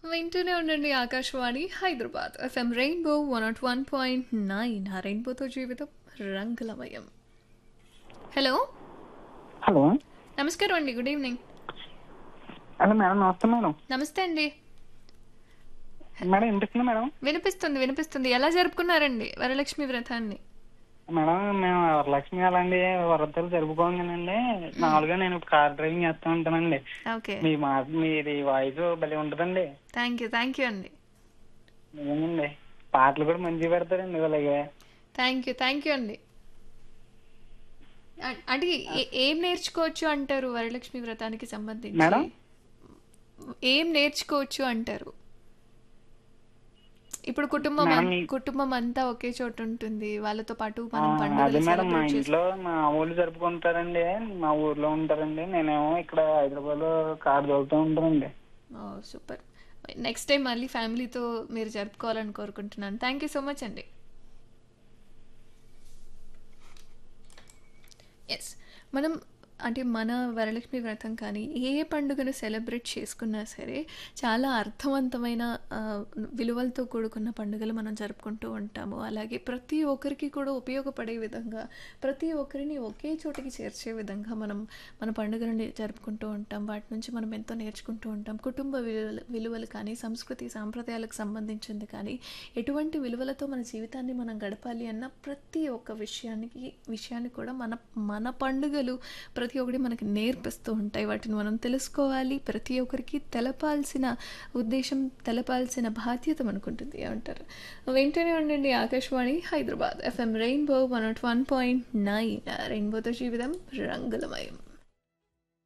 వింటూనే ఉండండి Akashvani Hyderabad F M rainbow one nought one point nine ఆ రెయిన్బోతో జీవితం రంగులమయం హలో హలో నమస్కారం అండి గుడ్ ఈవినింగ్ హలో మేడం నమస్తే మేడం నమస్తే అండి మేడం వినిపిస్తుంది మేడం వినిపిస్తుంది వినిపిస్తుంది ఎలా జరుపుకున్నారండి వరలక్ష్మి వ్రతాన్ని మేడం మేము వరలక్ష్మి అలాంటి వరదలు జరుపుకోగానండి మామూలుగా నేను కార్ డ్రైవింగ్ చేస్తూ ఉంటానండి ఓకే మీ మా మీది వాయిస్ భలే ఉంటుందండి థ్యాంక్ యూ థ్యాంక్ యూ అండి నిజంగండి పాటలు కూడా మంచిగా పెడతారండి అలాగే థ్యాంక్ యూ థ్యాంక్ యూ అండి అ- అంటే ఏ- ఏం నేర్చుకోవచ్చు అంటారు వరలక్ష్మి వ్రతానికి సంబంధించి మేడం? ఏం నేర్చుకోవచ్చు అంటారు ఇప్పుడు కుటుంబం మేడం, అం- ఈ- కుటుంబం అంతా ఒకే చోట ఉంటుంది వాళ్ళతో పాటు ఆ, మనం అదే పండుగలు మేడం మా celebrate ఇంట్లో మా ఊళ్ళు జరుపుకుంటారండి మా ఊర్లో ఉంటారండి నేనేమో ఇక్కడ హైదరాబాద్ లో కార్ తోలుతూ ఉంటానండి సూపర్ నెక్స్ట్ టైం మళ్ళీ ఫ్యామిలీతో మీరు జరుపుకోవాలని కోరుకుంటున్నాను థ్యాంక్ యూ సో మచ్ అండి ఎస్ మనం అంటే మన వరలక్ష్మి వ్రతం కానీ ఏ పండుగను సెలబ్రేట్ చేసుకున్నా సరే చాలా అర్థవంతమైన ఆ, విలువలతో కూడుకున్న పండుగలు మనం జరుపుకుంటూ ఉంటాము అలాగే ప్రతి ఒక్కరికి కూడా ఉపయోగపడే విధంగా ప్రతి ఒక్కరిని ఒకే చోటికి చేర్చే విధంగా మనం మన పండుగలను జరుపుకుంటూ ఉంటాం వాటి నుంచి మనం ఎంతో నేర్చుకుంటూ ఉంటాం కుటుంబ విలువలు విలువలు కానీ సంస్కృతి సాంప్రదాయాలకు సంబంధించింది కానీ ఎటువంటి విలువలతో మన జీవితాన్ని మనం గడపాలి అన్న ప్రతి ఒక్క విషయానికి విషయాన్ని కూడా మన మన పండుగలు ప్రతి ఒక్కటి మనకి నేర్పిస్తూ ఉంటాయి వాటిని మనం తెలుసుకోవాలి ప్రతి ఒక్కరికి తెలపాల్సిన ఉద్దేశం తెలపాల్సిన బాధ్యత మనకుంటుంది ఏమంటారు వెంటనే ఉండండి Akashvani Hyderabad F M rainbow one nought one point nine రెయిన్బోతో జీవితం రంగులమయం